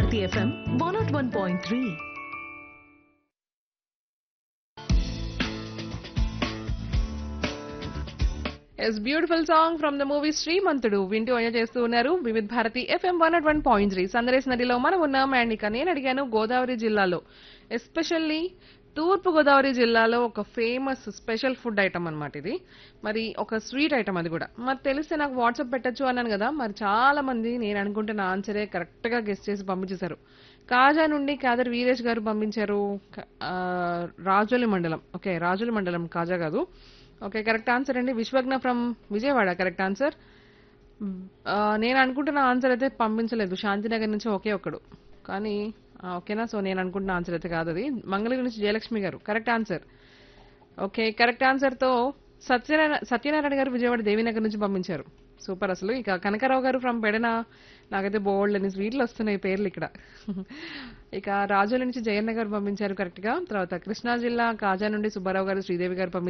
Bharati F M one naught one point three yes beautiful song from the movie Srimanthudu వింటూ enjoy చేస్తూ ఉన్నారు Vividh Bharati F M one at one point three సందరేశ్ నదిలో మనం ఉన్నాం అండ్ ఇక నేను అడిగాను గోదావరి జిల్లాలో ఎస్పెషల్లీ తూర్పు గోదావరి జిల్లాలో ఒక ఫేమస్ స్పెషల్ ఫుడ్ ఐటమ్ అన్నమాట ఇది మరి ఒక స్వీట్ ఐటమ్ అది కూడా మరి తెలిస్తే నాకు వాట్సాప్ పెట్టచ్చు అన్నాను కదా మరి చాలా మంది నేను అనుకుంటున్న ఆన్సరే కరెక్ట్ గా గెస్ట్ చేసి పంపించేశారు కాజా నుండి కాదర్ వీరేష్ గారు పంపించారు క- ఆ, రాజోలి మండలం ఓకే రాజోలి మండలం కాజా కాదు ఓకే కరెక్ట్ ఆన్సర్ అండి Vishwagna from Vijayawada correct answer ఆ, నేను అనుకుంటున్న ఆన్సర్ అయితే పంపించలేదు శాంతినగర్ నుంచి ఒకే ఒక్కడు కానీ ఆ, ఓకేనా సో నేను అనుకుంటున్న ఆన్సర్ అయితే కాదు అది మంగళగిరి నుంచి Jayalakshmi garu correct answer okay correct answer తో సత్యనారాయణ సత్యనారాయణ గారు విజయవాడ దేవీనగర్ నుంచి పంపించారు సూపర్ అసలు ఇక కనకరావు గారు ఫ్రమ్ పెడన నాకైతే బోల్డ్ అని స్వీట్లు వస్తున్నాయి పేర్లు ఇక్కడ ఇక రాజుల నుంచి జయన్న గారు పంపించారు కరెక్ట్ గా తర్వాత కృష్ణా జిల్లా కాజా నుండి సుబ్బారావు గారు శ్రీదేవి గారు పంపించారు